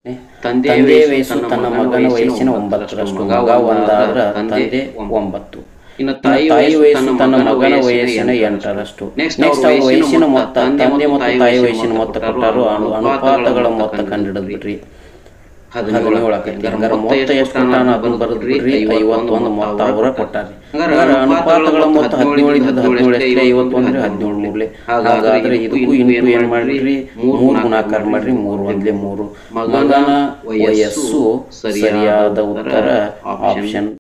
ತಂದೆಯ ವಯಸ್ಸು ತನ್ನ ಮಗನ ವಯಸ್ಸಿನ ಒಂಬತ್ತರಷ್ಟು ಮಗ ಒಂದಾದ್ರ ತಂದೆ ಒಂಬತ್ತು ಇನ್ನು ತಾಯಿ ವಯಸ್ಸು ತನ್ನ ಮಗನ ವಯಸ್ಸಿನ ಎಂಟರಷ್ಟು ನೆಕ್ಸ್ಟ್ ಅವ್ರ ವಯಸ್ಸಿನ ಮೊತ್ತ ತಂದೆ ಮತ್ತು ತಾಯಿ ವಯಸ್ಸಿನ ಮೊತ್ತ ಕೊಟ್ಟರು ಅನು ಅನುಪಾತಗಳ ಮೊತ್ತ ಕಂಡಿಡಿದ್ಬಿಟ್ರಿ ಹದಿನೇಳು ಆಕೈತಿ ಹಂಗಾರೆ ಮೊತ್ತ ಎಷ್ಟು ಕೊಟ್ಟಾನ ಅದನ್ನ ಬರೆದ್ಬಿಡ್ರಿ ಐವತ್ತೊಂದು ಮೊತ್ತ ಅವರ ಕೊಟ್ಟಾರಿ ಹಂಗಾರೆ ಅನುಪಾತಗಳ ಮೊತ್ತ ಹದಿನೇಳು ಇದ್ದದ್ದು ಹದಿನೇಳು ಎಷ್ಟೇ ಐವತ್ತೊಂದ್ರಿ ಹದಿನೇಳು ಮೂರ್ಲೆ ಹಾಗಾದ್ರೆ ಇದಕ್ಕೂ ಇಂಟು ಏನ್ ಮಾಡ್ರಿ ಮೂರು ಗುಣಾಕಾರ ಮಾಡ್ರಿ ಮೂರು ಒಂದ್ಲೆ ಮೂರು ಮಗನ ವಯಸ್ಸು ಸರಿಯಾದ ಉತ್ತರ ಆಪ್ಷನ್